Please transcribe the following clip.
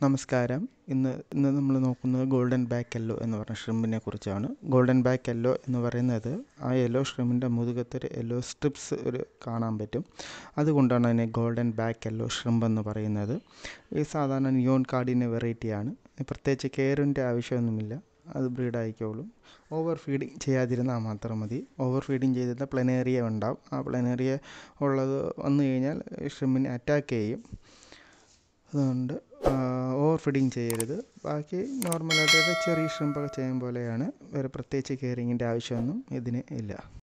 നമസ്കാരം ഇന്ന് ഇന്ന് നമ്മൾ നോക്കുന്നത് ഗോൾഡൻ ബാക്ക് യെല്ലോ എന്ന് പറഞ്ഞ ഷ്രിമ്പിനെ കുറിച്ചാണ് ഗോൾഡൻ ബാക്ക് യെല്ലോ എന്ന് പറയുന്നത് ആ യെല്ലോ ഷ്രിമ്പിൻ്റെ മുതുകത്തൊരു യെല്ലോ സ്ട്രിപ്സ് ഒരു കാണാൻ പറ്റും അതുകൊണ്ടാണ് അതിനെ ഗോൾഡൻ ബാക്ക് യെല്ലോ ഷ്രിമ്പ് എന്ന് പറയുന്നത് ഈ സാധാരണ നിയോൺ കാർഡിൻ്റെ വെറൈറ്റിയാണ് പ്രത്യേകിച്ച് കെയറിൻ്റെ ആവശ്യമൊന്നുമില്ല അത് ബ്രീഡ് ആയിക്കോളും ഓവർ ഫീഡിങ് ചെയ്യാതിരുന്നാൽ മാത്രം മതി ഓവർ ഫീഡിങ് ചെയ്തിട്ട് പ്ലനേറിയ ഉണ്ടാവും ആ പ്ലനേറിയ ഉള്ളത് വന്നു കഴിഞ്ഞാൽ ഷ്രിമ്മിനെ അറ്റാക്ക് ചെയ്യും അതുകൊണ്ട് ഓവർ ഫീഡിങ് ചെയ്യരുത് ബാക്കി നോർമലായിട്ട് ചെറിയ ഷ്രിമ്പൊക്കെ ചെയ്യും പോലെയാണ് വേറെ പ്രത്യേകിച്ച് കെയറിങ്ങിൻ്റെ ആവശ്യമൊന്നും ഇതിന് ഇല്ല